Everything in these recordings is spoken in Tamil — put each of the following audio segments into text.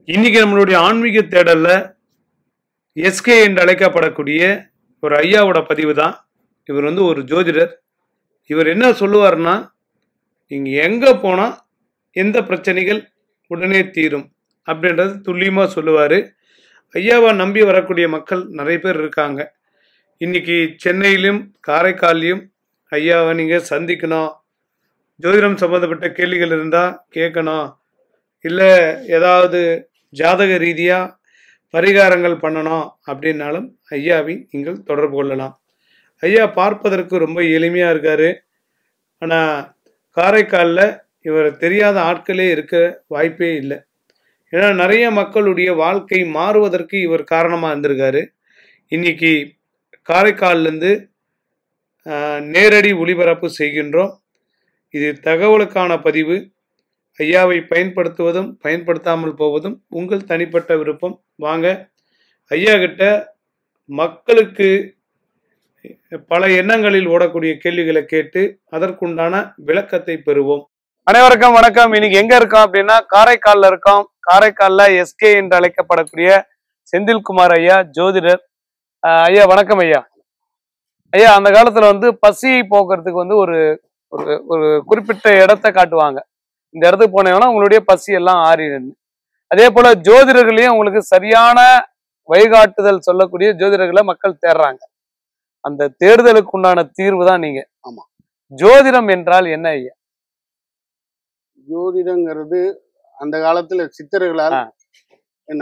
இன்னைக்கு நம்மளுடைய ஆன்மீக தேடல்ல எஸ்கே என்று அழைக்கப்படக்கூடிய ஒரு ஐயாவோட பதிவு தான் இவர் வந்து ஒரு ஜோதிடர் இவர் என்ன சொல்லுவார்னா நீங்கள் எங்கே போனால் எந்த பிரச்சனைகள் உடனே தீரும் அப்படின்றது துல்லியமாக சொல்லுவார் ஐயாவை நம்பி வரக்கூடிய மக்கள் நிறைய பேர் இருக்காங்க இன்னைக்கு சென்னையிலும் காரைக்கால்லையும் ஐயாவை நீங்கள் சந்திக்கணும் ஜோதிடம் சம்மந்தப்பட்ட கேள்விகள் இருந்தால் கேட்கணும் இல்லை ஏதாவது ஜாதக ரீதியாக பரிகாரங்கள் பண்ணணும் அப்படின்னாலும் ஐயாவை நீங்கள் தொடர்பு கொள்ளலாம் ஐயா பார்ப்பதற்கு ரொம்ப எளிமையாக இருக்கார் ஆனால் காரைக்காலில் இவர் தெரியாத ஆட்களே இருக்க வாய்ப்பே இல்லை ஏன்னா நிறைய மக்களுடைய வாழ்க்கை மாறுவதற்கு இவர் காரணமாக இருந்திருக்காரு இன்னைக்கு காரைக்கால்லேருந்து நேரடி ஒளிபரப்பு செய்கின்றோம் இது தகவலுக்கான பதிவு ஐயாவை பயன்படுத்துவதும் பயன்படுத்தாமல் போவதும் உங்கள் தனிப்பட்ட விருப்பம் வாங்க ஐயா கிட்ட மக்களுக்கு பல எண்ணங்களில் ஓடக்கூடிய கேள்விகளை கேட்டு அதற்குண்டான விளக்கத்தை பெறுவோம் அனைவருக்கும் வணக்கம் இன்னைக்கு எங்க இருக்கோம் அப்படின்னா காரைக்கால்ல இருக்கோம் காரைக்கால்ல எஸ்கே என்று அழைக்கப்படக்கூடிய செந்தில்குமார் ஐயா ஜோதிடர் ஆஹ் ஐயா வணக்கம் ஐயா ஐயா அந்த காலத்துல வந்து பசியை போக்குறதுக்கு வந்து ஒரு ஒரு ஒரு குறிப்பிட்ட இடத்த காட்டுவாங்க இந்த இடத்துக்கு போனீங்கன்னா உங்களுடைய பசி எல்லாம் ஆறிடுன்னு அதே போல ஜோதிடர்களையும் உங்களுக்கு சரியான வழிகாட்டுதல் சொல்லக்கூடிய ஜோதிடர்களை மக்கள் தேடுறாங்க அந்த தேடுதலுக்கு உண்டான தீர்வு தான் நீங்க ஆமா. ஜோதிடம் என்றால் என்ன ஐயா ஜோதிடங்கிறது அந்த காலத்துல சித்தர்களால் ஆ. என்ன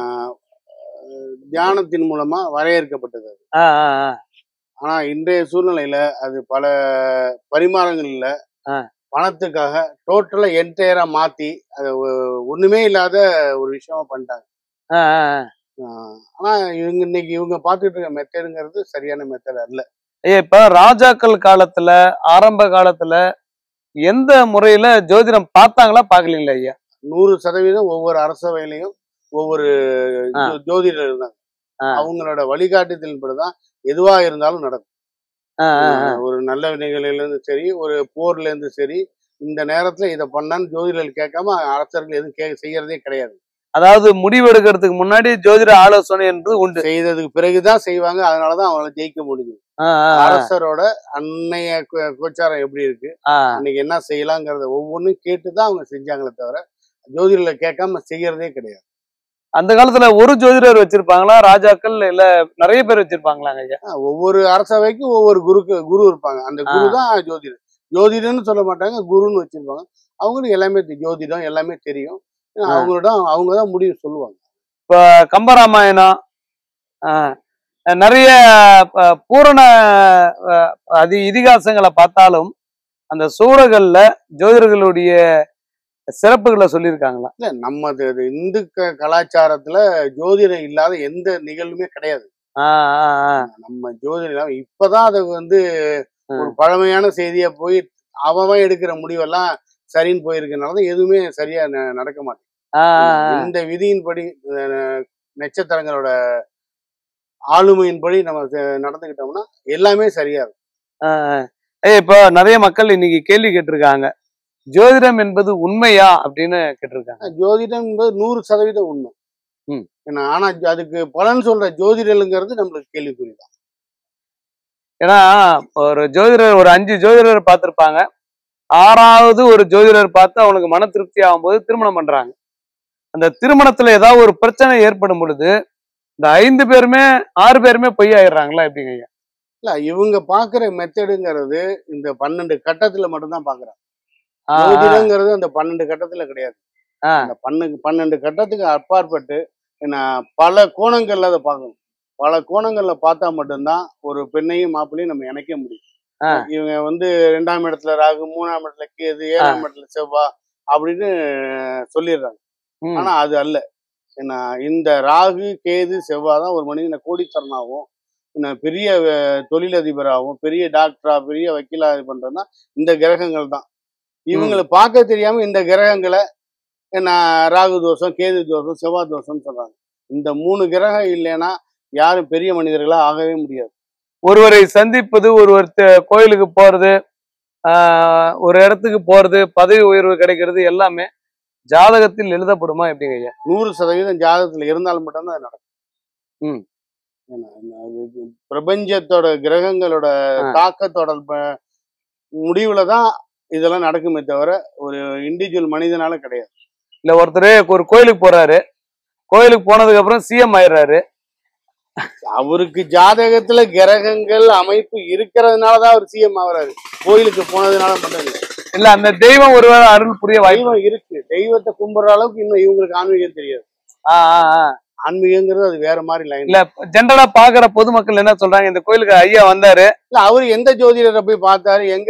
அஹ், தியானத்தின் மூலமா வரையறுக்கப்பட்டது அது ஆ, ஆ, ஆ. ஆனா இன்றைய சூழ்நிலையில அது பல பரிமாணங்கள்ல ஆ. பணத்துக்காக டோட்டலா என்டையரா மாத்தி அதை ஒ- ஒண்ணுமே இல்லாத ஒரு விஷயமா பண்ணிட்டாங்க ஆ, ஆ, ஆ. ஆஹ், ஆனா இவங்க இன்னைக்கு இவங்க பார்த்துட்டு இருக்க மெத்தடுங்கிறது சரியான மெத்தட் அல்ல ஐயா இப்ப ராஜாக்கள் காலத்துல ஆரம்ப காலத்துல எந்த முறையில ஜோதிடம் பார்த்தாங்களா பாக்கலீங்களா ஐயா நூறு சதவீதம் ஒவ்வொரு அரசவையிலையும் ஒவ்வொரு ஆ. ஜோ- ஜோதிடர் இருந்தாங்க ஆ. அவங்களோட வழிகாட்டுதலின்படிதான் எதுவா இருந்தாலும் நடக்கும் ஆ, ஆ, ஆ. ஒரு நல்ல நிகழ்வுல இருந்து சரி ஒரு போர்ல இருந்து சரி இந்த நேரத்துல இதை பண்ணான்னு ஜோதிடர்கள் கேட்காம அரசர்கள் எதுவும் கே செய்யறதே கிடையாது அதாவது முடிவெடுக்கிறதுக்கு முன்னாடி ஜோதிட ஆலோசனை என்று உண்டு செய்ததுக்கு பிறகுதான் செய்வாங்க அதனாலதான் அவங்கள ஜெயிக்க முடியும் ஆ, ஆ, ஆ. அரசரோட அன்னைய கோ- கோச்சாரம் எப்படி இருக்கு ஆ. இன்னைக்கு என்ன செய்யலாங்கிறத ஒவ்வொன்றும் கேட்டுதான் அவங்க செஞ்சாங்களே தவிர ஜோதிடர்களை கேட்காம செய்யறதே கிடையாது அந்த காலத்துல ஒரு ஜோதிடர் வச்சிருப்பாங்களா ராஜாக்கள் இல்ல நிறைய பேர் வச்சிருப்பாங்களாங்க ஐயா ஆ, ஒவ்வொரு அரசவைக்கும் ஒவ்வொரு குருக்கு குரு இருப்பாங்க அந்த குரு தான் ஜோதிடர் ஜோதிடம்னு சொல்ல மாட்டாங்க குருன்னு வச்சிருப்பாங்க அவங்களுக்கு எல்லாமே தெ- ஜோதிடம் எல்லாமே தெரியும் ஆ. அவங்களோட அவங்க தான் முடிவு சொல்லுவாங்க இப்ப கம்பராமாயணம் ஆ, நிறைய ப- பூரண அ, அது இதிகாசங்களை பார்த்தாலும் அந்த சூழல்கள்ல ஜோதிடர்களுடைய சிறப்புகளை சொல்லியிருக்காங்களா இல்ல நம்ம இது- இது இந்து க- கலாச்சாரத்துல ஜோதிடம் இல்லாத எந்த நிகழ்வுமே கிடையாது ஆ, ஆ, ஆ. நம்ம ஜோதிடம் இப்பதான் அது வந்து ஆ. ஒரு பழமையான செய்தியா போய் அவன் எடுக்கிற முடிவெல்லாம் சரின்னு போயிருக்கனாலதான் எதுவுமே சரியா ந- நடக்க மாட்டேங்குது ஆ, ஆ, ஆ. இந்த விதியின்படி அஹ், நட்சத்திரங்களோட ஆளுமையின்படி நம்ம செ- நடந்துக்கிட்டோம்னா எல்லாமே சரியா இருக்கும் ஆ, ஆ. ஏய், இப்ப நிறைய மக்கள் இன்னைக்கு கேள்வி கேட்டிருக்காங்க ஜோதிடம் என்பது உண்மையா அப்படின்னு கேட்டிருக்காங்க ஜோதிடம் என்பது நூறு சதவீதம் உண்மை ம். ஏன்னா ஆனா அதுக்கு பலன் சொல்ற ஜோதிடலுங்கிறது நம்மளுக்கு கேள்விக்குறிதான் ஏன்னா ஒரு ஜோதிடர் ஒரு அஞ்சு ஜோதிடர் பார்த்திருப்பாங்க ஆறாவது ஒரு ஜோதிடர் பார்த்து அவனுக்கு மன திருப்தி ஆகும்போது திருமணம் பண்றாங்க அந்த திருமணத்துல ஏதாவது ஒரு பிரச்சனை ஏற்படும் பொழுது இந்த ஐந்து பேருமே ஆறு பேருமே பொய் ஆயிடுறாங்களா எப்படிங்க ஐயா இல்ல இவங்க பாக்குற மெத்தடுங்கிறது இந்த பன்னெண்டு கட்டத்துல மட்டும்தான் பாக்குறாங்க ஆ, ஜோதிடங்கிறது அந்த பன்னெண்டு கட்டத்துல கிடையாது ஆ. அந்த பன்னெண்டு பன்னெண்டு கட்டத்துக்கு அப்பாற்பட்டு என்ன பல கோணங்கள்ல அதை பார்க்கணும் பல கோணங்கள்ல பார்த்தா மட்டும்தான் ஒரு பெண்ணையும் மாப்பிள்ளையும் நம்ம இணைக்க முடியும் ஆ. இவங்க வந்து ரெண்டாம் இடத்துல ராகு மூணாம் இடத்துல கேது ஏழாம் இடத்துல செவ்வா அப்படின்னு சொல்லிடுறாங்க ம், ஆனா அது அல்ல ஏன்னா இந்த ராகு கேது செவ்வாய் தான் ஒரு மனிதனை கோடீஸ்வரனாகவும் என்ன பெரிய அஹ், தொழிலதிபராகவும் பெரிய டாக்டரா பெரிய வக்கீலா இது பண்றதுன்னா இந்த கிரகங்கள் தான் இவங்களை பார்க்க தெரியாம இந்த கிரகங்களை என்ன ராகு தோஷம் கேது தோஷம் செவ்வாய் தோஷம்னு சொல்றாங்க இந்த மூணு கிரகம் இல்லைன்னா யாரும் பெரிய மனிதர்களா ஆகவே முடியாது ஒருவரை சந்திப்பது ஒருவர் த- கோயிலுக்கு போறது ஆஹ், ஒரு இடத்துக்கு போறது பதவி உயர்வு கிடைக்கிறது எல்லாமே ஜாதகத்தில் எழுதப்படுமா எப்படிங்க ஐயா நூறு சதவீதம் ஜாதகத்துல இருந்தால் மட்டும்தான் அது நடக்கும் ம். ஏன்னா, அது பிரபஞ்சத்தோட கிரகங்களோட ஆ. தாக்கத்தோட ப- முடிவுல தான் இதெல்லாம் நடக்குமே தவிர ஒரு இண்டிவிஜுவல் மனிதனால கிடையாது இல்ல ஒருத்தர் ஒரு கோயிலுக்கு போறாரு கோயிலுக்கு போனதுக்கு அப்புறம் சிஎம் ஆயிடுறாரு அவருக்கு ஜாதகத்துல கிரகங்கள் அமைப்பு இருக்கிறதுனால தான் அவர் சிஎம் ஆகுறாரு கோயிலுக்கு போனதுனால மட்டும் இல்லை இல்ல அந்த தெய்வம் ஒருவேளை அருள் புரிய வாய்ப்பு தெய்வம் இருக்கு தெய்வத்தை கும்பிடுற அளவுக்கு இன்னும் இவங்களுக்கு ஆன்மீகம் தெரியாது ஆ, ஆ, ஆ. ஆன்மீகங்கிறது அது வேற மாதிரி லைன் இல்ல ஜென்ரலா பாக்குற பொதுமக்கள் என்ன சொல்றாங்க இந்த கோயிலுக்கு ஐயா வந்தாரு இல்ல அவர் எந்த ஜோதிடரை போய் பார்த்தாரு எங்க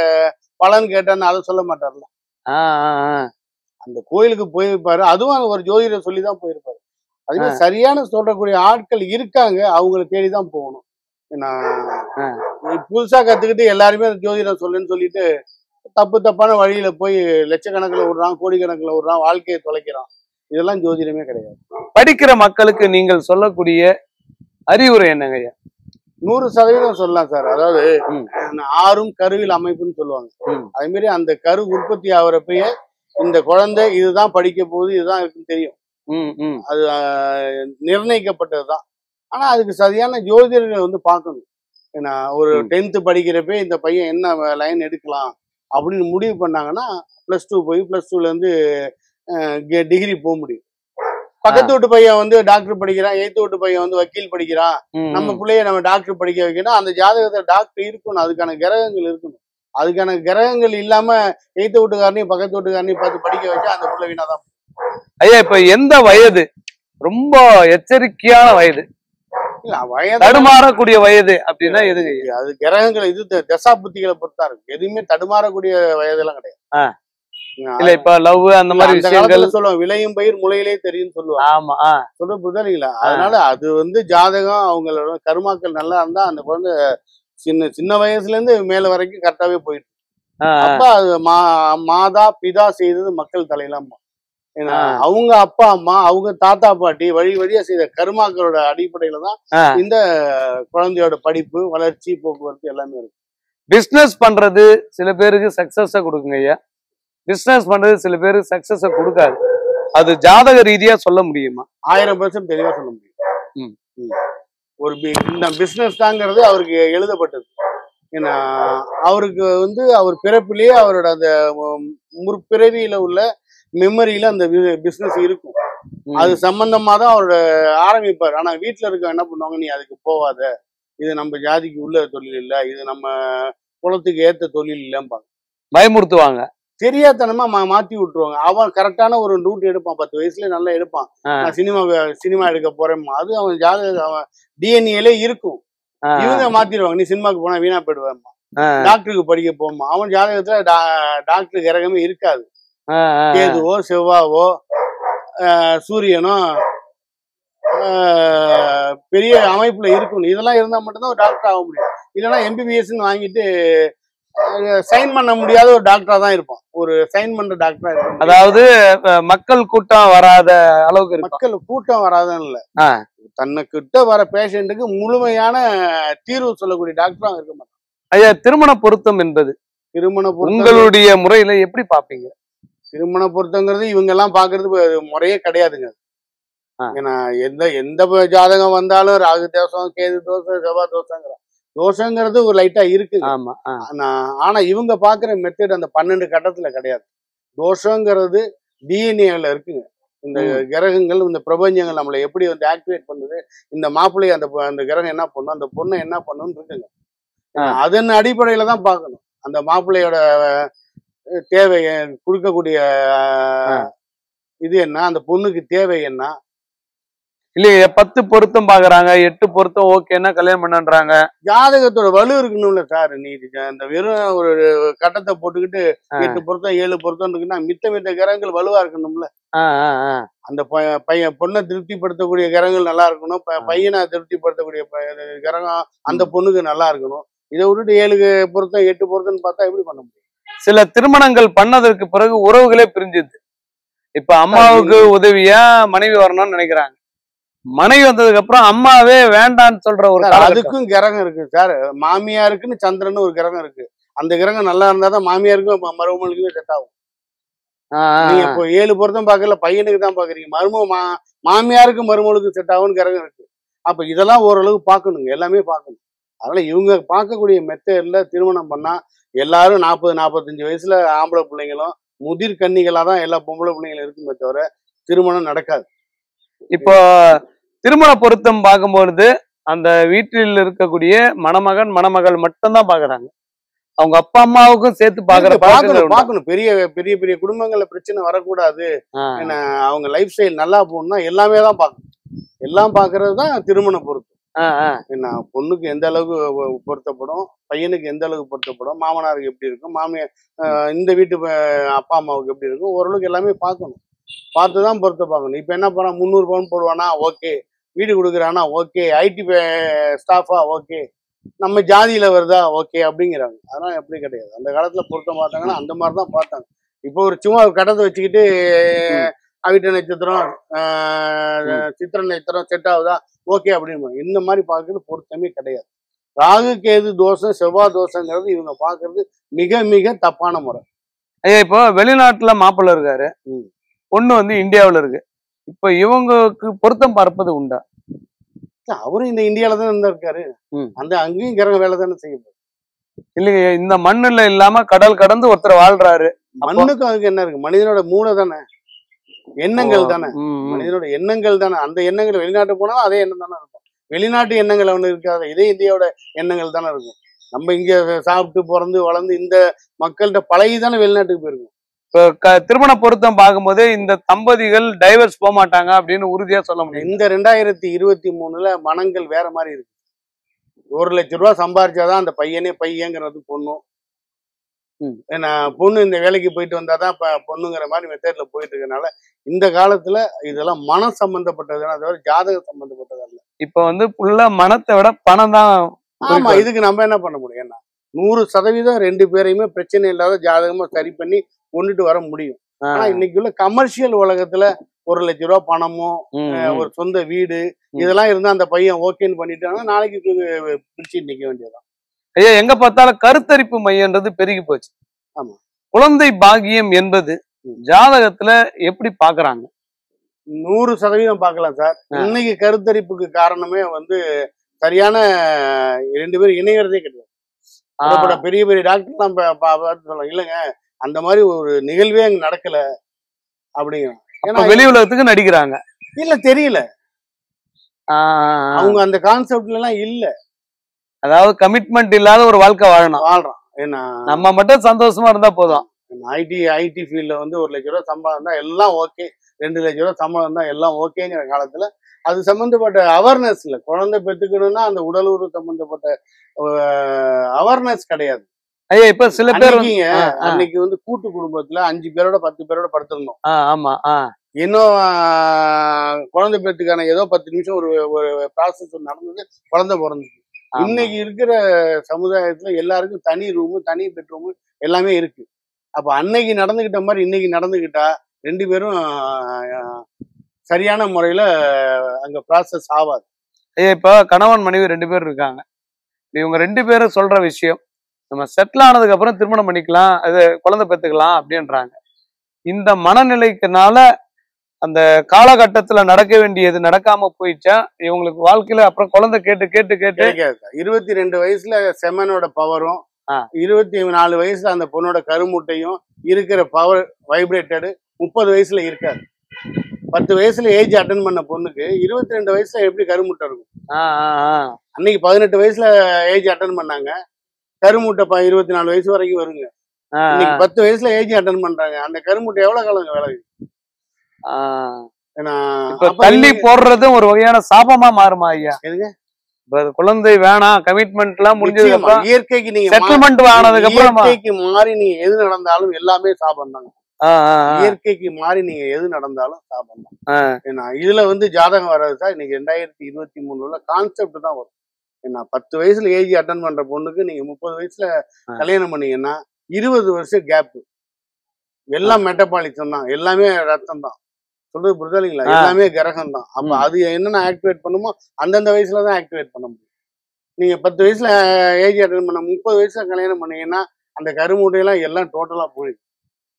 பலன் கேட்டான்னு அதை சொல்ல மாட்டார்ல ஆ, ஆ, ஆ. அந்த கோயிலுக்கு போயிருப்பாரு அதுவும் அந்த ஒரு ஜோதிடர் சொல்லி தான் போயிருப்பாரு அதே மாதிரி ஆ. சரியான சொல்றக்கூடிய ஆட்கள் இருக்காங்க அவங்கள தேடி தான் போகணும் நான் ஆ. புதுசா கத்துக்கிட்டு எல்லாருமே அந்த ஜோதிடம் சொல்லுன்னு சொல்லிட்டு தப்பு தப்பான வழியில போய் லட்சக்கணக்கில் விடுறான் கோடிக்கணக்கில் விடுறான் வாழ்க்கையை தொலைக்கிறான் இதெல்லாம் ஜோதிடமே கிடையாது படிக்கிற மக்களுக்கு நீங்கள் சொல்லக்கூடிய அறிவுரை என்னங்க ஐயா நூறு சதவீதம் சொல்லலாம் சார் அதாவது ம். ஆறும் கருவில் அமைப்புன்னு சொல்லுவாங்க ம். அதே மாதிரி அந்த கரு உற்பத்தி ஆகுறப்பயே இந்த குழந்தை இதுதான் படிக்க போகுது இதுதான் இருக்குன்னு தெரியும் ம், ம். அது ஆஹ், நிர்ணயிக்கப்பட்டதுதான் ஆனா அதுக்கு சரியான ஜோதிடர்கள் வந்து பார்க்கணும் ஏன்னா ஒரு ம். டென்த்து படிக்கிறப்ப இந்த பையன் என்ன லைன் எடுக்கலாம் அப்படின்னு முடிவு பண்ணாங்கன்னா ப்ளஸ் டூ போய் ப்ளஸ் டூல இருந்து டிகிரி போக முடியும் பக்கத்து வீட்டு பையன் வந்து டாக்டர் படிக்கிறான் எய்த்து வீட்டு பையன் வந்து வக்கீல் படிக்கிறான் ம், நம்ம ம். பிள்ளைய நம்ம டாக்டர் படிக்க வைக்கணும் அந்த ஜாதகத்துல டாக்டர் இருக்கணும் அதுக்கான கிரகங்கள் இருக்கணும் அதுக்கான கிரகங்கள் இல்லாம எய்த்து வீட்டுக்காரனையும் பக்கத்து வீட்டுக்காரனையும் பார்த்து படிக்க வச்சா அந்த பிள்ளை வீணாதான் ஐயா இப்ப எந்த வயது ரொம்ப எச்சரிக்கையான வயது இல்ல வயது தடுமாறக்கூடிய வயது அப்படின்னா எதுங்க ஐயா அது கிரகங்கள் இது த- தசா புத்திகளை பொறுத்தா இருக்கு எதுவுமே தடுமாறக்கூடிய வயதெல்லாம் கிடையாது ஆ. ஆ, இல்ல இப்ப லவ் அந்த மாதிரி அந்த விஷயங்கள் காலத்துல சொல்லுவாங்க விளையும் பயிர் முளையிலே தெரியும் சொல்லுவாங்க ஆமா ஆ, சொல்ல புரிதலீங்களா அதனால அது வந்து ஜாதகம் அவங்களோட கருமாக்கள் நல்லா இருந்தா அந்த குழந்தை சின்ன சின்ன வயசுல இருந்து மேல வரைக்கும் கரெக்டாவே போயிட்டு இருக்கு. ஆ, ஆ. அப்ப அது மா மாதா பிதா செய்தது மக்கள் தலையெல்லாம் ஏன்னா ஆ. அவங்க அப்பா அம்மா அவங்க தாத்தா பாட்டி வழி வழியா செய்த கருமாக்களோட அடிப்படையில தான் ஆ. இந்த குழந்தையோட படிப்பு வளர்ச்சி போக்குவரத்து எல்லாமே இருக்கு பிசினஸ் பண்றது சில பேருக்கு சக்சஸ கொடுக்குங்க ஐயா பிசினஸ் பண்றது சில பேருக்கு சக்சஸ கொடுக்காது அது ஜாதக ரீதியா சொல்ல முடியுமா ஆயிரம் பர்சன்ட் தெளிவா சொல்ல முடியும் ம். ம். ஒரு பி- இந்த பிசினஸ் தாங்கிறது அவருக்கு எழுதப்பட்டது ஏன்னா அவருக்கு வந்து அவர் பிறப்பிலேயே அவரோட அந்த உம், முற்பிறவியில உள்ள மெமரியில அந்த பிசினஸ் இருக்கும் ம். அது சம்பந்தமா தான் அவரோட ஆரம்பிப்பார் ஆனா வீட்டுல இருக்க என்ன பண்ணுவாங்க நீ அதுக்கு போவாத இது நம்ம ஜாதிக்கு உள்ள தொழில் இல்ல இது நம்ம குலத்துக்கு ஏத்த தொழில் இல்லம்பாங்க பயமுறுத்துவாங்க தெரியாதனமா மா மாத்தி விட்டுருவாங்க அவன் கரெக்டான ஒரு ரூட் எடுப்பான் பத்து வயசுல நல்லா எடுப்பான் ஆ. நான் சினிமா சினிமா எடுக்க போறேன் அது அவன் ஜாதக அவன் டிஎன்ஏல இருக்கும் ஆ, இவங்க மாத்திடுவாங்க நீ சினிமாக்கு போனா வீணா போயிடுவேன் ஆ, டாக்டருக்கு படிக்க போமா அவன் ஜாதகத்துல டா- டாக்டர் கிரகமே இருக்காது ஆ, ஆ, ஆ. கேதுவோ செவ்வாவோ ஆஹ் சூரியனோ ஆஹ் பெரிய அமைப்புல இருக்கணும் இதெல்லாம் இருந்தா மட்டும்தான் ஒரு டாக்டர் ஆக முடியும் இல்லைன்னா எம்பிபிஎஸ்ன்னு வாங்கிட்டு சைன் பண்ண முடியாத ஒரு டாக்டரா தான் இருப்பான் ஒரு சைன் பண்ற டாக்டரா இருப்பான் அதாவது அஹ், மக்கள் கூட்டம் வராத அளவுக்கு இருக்கும் மக்கள் கூட்டம் வராதுன்னு இல்ல ஆ. தன்னுக்கிட்ட வர பேஷண்ட்டுக்கு முழுமையான தீர்வு சொல்லக்கூடிய டாக்டரும் இருக்க மாட்டான் ஐயா திருமண பொருத்தம் என்பது திருமண பொருத்தம் உங்களுடைய முறையில எப்படி பாப்பீங்க திருமண பொருத்தங்கிறது இவங்க எல்லாம் பாக்குறது ஒரு முறையே கிடையாதுங்க ஆ. ஏன்னா எந்த எந்த ப- ஜாதகம் வந்தாலும் ராகு தோஷம் கேது தோஷம் செவ்வாய் தோஷங்கிற தோஷங்கிறது ஒரு லைட்டா இருக்குது ஆமா ஆ, ஆனா ஆனா இவங்க பாக்குற மெத்தட் அந்த பன்னெண்டு கட்டத்துல கிடையாது தோஷங்கிறது டிஎன்ஏல இருக்குங்க இந்த ம். கிரகங்கள் இந்த பிரபஞ்சங்கள் நம்மளை எப்படி வந்து ஆக்டிவேட் பண்ணுது இந்த மாப்பிள்ளைய அந்த பொ- அந்த கிரகம் என்ன பண்ணும் அந்த பொண்ணை என்ன பண்ணுன்னு இருக்குங்க ஆ. அதன் அடிப்படையில தான் பார்க்கணும் அந்த மாப்பிள்ளையோட அஹ், தேவை எ- கொடுக்கக்கூடிய அஹ், இது என்ன அந்த பொண்ணுக்கு தேவை என்ன இல்லையா பத்து பொருத்தம் பாக்குறாங்க எட்டு பொருத்தம் ஓகேன்னா கல்யாணம் பண்ணன்றாங்க ஜாதகத்தோட வலு இருக்கணும்ல சார் நீ இது அந்த வெறும் ஒரு கட்டத்தை போட்டுக்கிட்டு ஆ. எட்டு பொருத்தம் ஏழு பொருத்தம் இருக்குன்னா மித்த மித்த கிரகங்கள் வலுவா இருக்கணும்ல ஆ, ஆ, ஆ. அந்த ப- பையன் பொண்ணை திருப்திப்படுத்தக்கூடிய கிரகங்கள் நல்லா இருக்கணும் ப- பையனை திருப்திப்படுத்தக்கூடிய ப- கிரகம் அந்த பொண்ணுக்கு நல்லா இருக்கணும் இதை விட்டுட்டு ஏழு பொருத்தம் எட்டு பொருத்தம்னு பார்த்தா எப்படி பண்ண முடியும் சில திருமணங்கள் பண்ணதற்கு பிறகு உறவுகளே பிரிஞ்சுது இப்ப அம்மாவுக்கு உதவியா மனைவி வரணும்னு நினைக்கிறாங்க மனைவி வந்ததுக்கு அப்புறம் அம்மாவே வேண்டான்னு சொல்ற ஒரு சார், காலகட்டம். அதுக்கும் கிரகம் இருக்கு சார் மாமியாருக்குன்னு சந்திரன் ஒரு கிரகம் இருக்கு அந்த கிரகம் நல்லா இருந்தா தான் மாமியாருக்கும் ம- மருமகளுக்குமே செட் ஆகும் ஆ, ஆ, நீங்க இப்போ ஏழு பொருத்தம் பார்க்கல பையனுக்கு தான் பாக்குறீங்க மருமக மா மாமியாருக்கு மருமகளுக்கு செட் ஆகும்னு கிரகம் இருக்கு அப்ப இதெல்லாம் ஓரளவு பார்க்கணுங்க எல்லாமே பார்க்கணும் அதனால இவங்க பார்க்கக்கூடிய மெத்தட்ல திருமணம் பண்ணா எல்லாரும் நாற்பது நாற்பத்தஞ்சு வயசுல ஆம்பளை பிள்ளைங்களும் முதிர் கன்னிகளா தான் எல்லா பொம்பளை பிள்ளைங்களும் இருக்குமே தவிர திருமணம் நடக்காது இப்போ திருமண பொருத்தம் பார்க்கும்பொழுது அந்த வீட்டில் இருக்கக்கூடிய மணமகன் மணமகள் மட்டும்தான் பாக்குறாங்க அவங்க அப்பா அம்மாவுக்கும் சேர்த்து பாக்குற இருக்கு, பழக்கங்கள் பார்க்கணும் உண்டா? பார்க்கணும் பெரிய பெரிய பெரிய குடும்பங்கள்ல பிரச்சனை வரக்கூடாது ஆ, என்ன அவங்க லைஃப் ஸ்டைல் நல்லா போகணும்னா எல்லாமே தான் பார்க்கணும் எல்லாம் பார்க்கறது தான் திருமண பொருத்தம் ஆ, ஆ. என்ன பொண்ணுக்கு எந்த அளவுக்கு பொ- பொருத்தப்படும் பையனுக்கு எந்த அளவுக்கு பொருத்தப்படும் மாமனாருக்கு எப்படி இருக்கும் மாமியார் ஆஹ் இந்த வீட்டு ப- அப்பா அம்மாவுக்கு எப்படி இருக்கும் ஓரளவுக்கு எல்லாமே பார்க்கணும் பார்த்து தான் பொருத்த பார்க்கணும் இப்போ என்ன பண்ணா முந்நூறு பவுன் போடுவானா ஓகே வீடு கொடுக்குறானா ஓகே ஐடி ஸ்டாஃபா ஓகே நம்ம ஜாதியில வருதா ஓகே அப்படிங்கிறாங்க அதெல்லாம் எப்படி கிடையாது அந்த காலத்துல பொருத்தம் பார்த்தாங்கன்னா அந்த மாதிரி தான் பார்த்தாங்க இப்போ ஒரு சும்மா ஒரு கடத்தை வச்சுக்கிட்டு அவிட்ட நட்சத்திரம் ஆஹ் சித்திர நட்சத்திரம் செட் ஆகுதா ஓகே அப்படின்னு இந்த மாதிரி பார்க்கறது பொருத்தமே கிடையாது ராகு கேது தோஷம் செவ்வாய் தோஷங்கிறது இவங்க பார்க்கறது மிக மிக தப்பான முறை ஐயா இப்போ வெளிநாட்டுல மாப்பிள்ளை இருக்காரு ம். பொண்ணு வந்து இந்தியாவுல இருக்கு இப்போ இவங்களுக்கு பொருத்தம் பார்ப்பது உண்டா அவரும் இந்த இந்தியால தான் இருந்திருக்காரு ம். அந்த அங்கேயும் கிரக வேலை தானே செய்யும் இல்லைங்க இந்த மண்ணுல இல்லாம கடல் கடந்து ஒருத்தர் வாழ்றாரு மண்ணுக்கும் அதுக்கு என்ன இருக்கு மனிதனோட மூளை தானே எண்ணங்கள் தானே ம், ம். மனிதனோட எண்ணங்கள் தானே அந்த எண்ணங்கள் வெளிநாட்டு போனாலும் அதே எண்ணம் தானே இருக்கும் வெளிநாட்டு எண்ணங்கள் அவனு இருக்காது இதே இந்தியாவோட எண்ணங்கள் தானே இருக்கும் நம்ம இங்க சாப்பிட்டு பிறந்து வளர்ந்து இந்த மக்கள்கிட்ட பழகி தானே வெளிநாட்டுக்கு போயிருக்கோம் இப்போ க- திருமண பொருத்தம் பார்க்கும்போது இந்த தம்பதிகள் டைவர்ஸ் போக மாட்டாங்க அப்படின்னு உறுதியா சொல்ல முடியும் இந்த ரெண்டாயிரத்தி இருபத்தி மூணுல மனங்கள் வேற மாதிரி இருக்கு ஒரு லட்ச ரூபா சம்பாரிச்சாதான் அந்த பையனே பையங்கிறது பொண்ணும் ம். ஏன்னா பொண்ணு இந்த வேலைக்கு போயிட்டு வந்தாதான் இப்ப பொண்ணுங்கிற மாதிரி மெத்தட்ல போயிட்டு இருக்கனால இந்த காலத்துல இதெல்லாம் மனம் சம்பந்தப்பட்டதுன்னா தவிர ஜாதகம் சம்பந்தப்பட்டது அல்ல இப்போ வந்து ஃபுல்லா மனத்தை விட பணம் தான் ஆமா குறிக்கோள். இதுக்கு நம்ம என்ன பண்ண முடியும் என்ன நூறு சதவீதம் ரெண்டு பேரையுமே பிரச்சனை இல்லாத ஜாதகமா சரி பண்ணி கொண்டுட்டு வர முடியும் ஆனா இன்னைக்கு உள்ள கமர்ஷியல் உலகத்துல ஒரு லட்ச ரூபா பணமும் ம், அஹ், ம். ஒரு சொந்த வீடு ம். இதெல்லாம் இருந்தா அந்த பையன் ஓகேன்னு பண்ணிட்டாங்கன்னா நாளைக்கு கு- பிடிச்சி நிக்க வேண்டியதுதான் ஐயா எங்க பார்த்தாலும் கருத்தரிப்பு மையன்றது பெருகி போச்சு ஆமா. குழந்தை பாக்கியம் என்பது ம். ஜாதகத்துல எப்படி பாக்குறாங்க நூறு சதவீதம் பார்க்கலாம் சார் ஆ. இன்னைக்கு கருத்தரிப்புக்கு காரணமே வந்து சரியான ரெண்டு பேரும் இணையறதே கிடையாது இப்ப பெரிய பெரிய டாக்டர்லாம் பா- பா- பார்த்து சொல்லுவாங்க இல்லைங்க அந்த மாதிரி ஒரு நிகழ்வே அங்க நடக்கல அப்படிங்கிறாங்க ஏன்னா அப்ப வெளி உலகத்துக்கு நடிக்கிறாங்க இல்ல தெரியல ஆ, ஆ, ஆ. அவங்க அந்த கான்செப்ட்ல எல்லாம் இல்ல அதாவது கமிட்மெண்ட் இல்லாத ஒரு வாழ்க்கை வாழணும் வாழ்றான் ஏன்னா நம்ம மட்டும் சந்தோஷமா இருந்தா போதும் ஐடி ஐடி ஃபீல்ட்ல வந்து ஒரு லட்ச ரூபா சம்பளம் தான் எல்லாம் ஓகே ரெண்டு லட்ச ரூபா சம்பளம் தான் எல்லாம் ஓகேங்கிற காலத்துல அது சம்பந்தப்பட்ட அவேர்னஸ் இல்ல குழந்தை பெற்றுக்கணும்னா அந்த உடல் உறவு சம்பந்தப்பட்ட அவேர்னஸ் கிடையாது ஐயா இப்ப சில பேர் வந்து- அன்னைக்குங்க, ஆ, ஆ. அன்னைக்கு வந்து கூட்டு குடும்பத்துல அஞ்சு பேரோட பத்து பேரோட படுத்திருந்தோம் ஆ, ஆமா ஆ இன்னும் ஆஹ், குழந்தை பெற்றுக்கான ஏதோ பத்து நிமிஷம் ஒரு ஒரு ப்ராசஸ் நடந்தது குழந்தை பிறந்தது ஆமா. இன்னைக்கு இருக்கிற சமுதாயத்துல எல்லாருக்கும் தனி ரூமு தனி பெட்ரூமு எல்லாமே இருக்கு அப்ப அன்னைக்கு நடந்துகிட்ட மாதிரி இன்னைக்கு நடந்துகிட்டா ரெண்டு பேரும் ஆஹ், சரியான முறையில அங்க ப்ராசஸ் ஆகாது ஐயா இப்ப கணவன் மனைவி ரெண்டு பேர் இருக்காங்க இவங்க ரெண்டு பேரும் சொல்ற விஷயம் நம்ம செட்டில் ஆனதுக்கு அப்புறம் திருமணம் பண்ணிக்கலாம் அது குழந்தை பெத்துக்கலாம் அப்படின்றாங்க இந்த மனநிலைக்குனால அந்த காலகட்டத்துல நடக்க வேண்டியது நடக்காம போயிடுச்சா இவங்களுக்கு வாழ்க்கையில அப்புறம் குழந்தை கேட்டு கேட்டு கேட்டு கிடைக்காது இருபத்தி ரெண்டு வயசுல செமனோட பவரும் ஆ. இருபத்தி நாலு வயசுல அந்த பொண்ணோட கருமுட்டையும் இருக்கிற பவர் வைப்ரேட்டடு முப்பது வயசுல இருக்காது பத்து வயசுல ஏஜ் அட்டன் பண்ண பொண்ணுக்கு இருபத்தி ரெண்டு வயசுல எப்படி கருமுட்டை இருக்கும் ஆ, ஆ, ஆ. அன்னைக்கு பதினெட்டு வயசுல ஏஜ் அட்டன் பண்ணாங்க கருமுட்டை ப- இருபத்தி நாலு வயசு வரைக்கும் வருங்க ஆ, இன்னைக்கு பத்து வயசுல ஏஜ் அட்டன் பண்றாங்க அந்த கருமுட்டை எவ்வளவு காலம் வேலை செய்யும்? ஆ. ஏன்னா இப்ப அப்ப தள்ளி நீங்க- போடுறதும் ஒரு வகையான சாபமா மாறுமா ஐயா எதுங்க? இப்ப அது குழந்தை வேணாம் கமிட்மெண்ட் எல்லாம் முடிஞ்சதுக்கு நிச்சயமா, அப்புறம் இயற்கைக்கு நீங்க மா- செட்டில்மெண்ட் ஆனதுக்கு அப்புறம் இயற்கைக்கு மாறி நீங்க எது நடந்தாலும் எல்லாமே சாபம் தாங்க ஆ, ஆ, ஆ. இயற்கைக்கு மாறி நீங்க எது நடந்தாலும் சாபம் தான் ஆ. ஏன்னா இதுல வந்து ஜாதகம் வராது சார் இன்னைக்கு ரெண்டாயிரத்தி இருபத்தி மூணுல கான்செப்ட் தான் வரும் ஏன்னா பத்து வயசுல ஏஜ் அட்டன் பண்ற பொண்ணுக்கு நீங்க முப்பது வயசுல ஆ. கல்யாணம் பண்ணீங்கன்னா இருபது வருஷம் கேப் எல்லாம் மெட்டபாலிசம் தான் எல்லாமே ரத்தம் தான் சொல்றது புரிதா இல்லைங்களா ஆ. எல்லாமே கிரகம் தான் அப்ப ம். அது என்னென்ன ஆக்டிவேட் பண்ணுமோ அந்தந்த வயசுல தான் ஆக்டிவேட் பண்ண முடியும் நீங்க பத்து வயசுல ஏஜ் அட்டன் பண்ண முப்பது வயசுல கல்யாணம் பண்ணீங்கன்னா அந்த கருமுட்டையெல்லாம் எல்லாம் டோட்டலா போயிடும்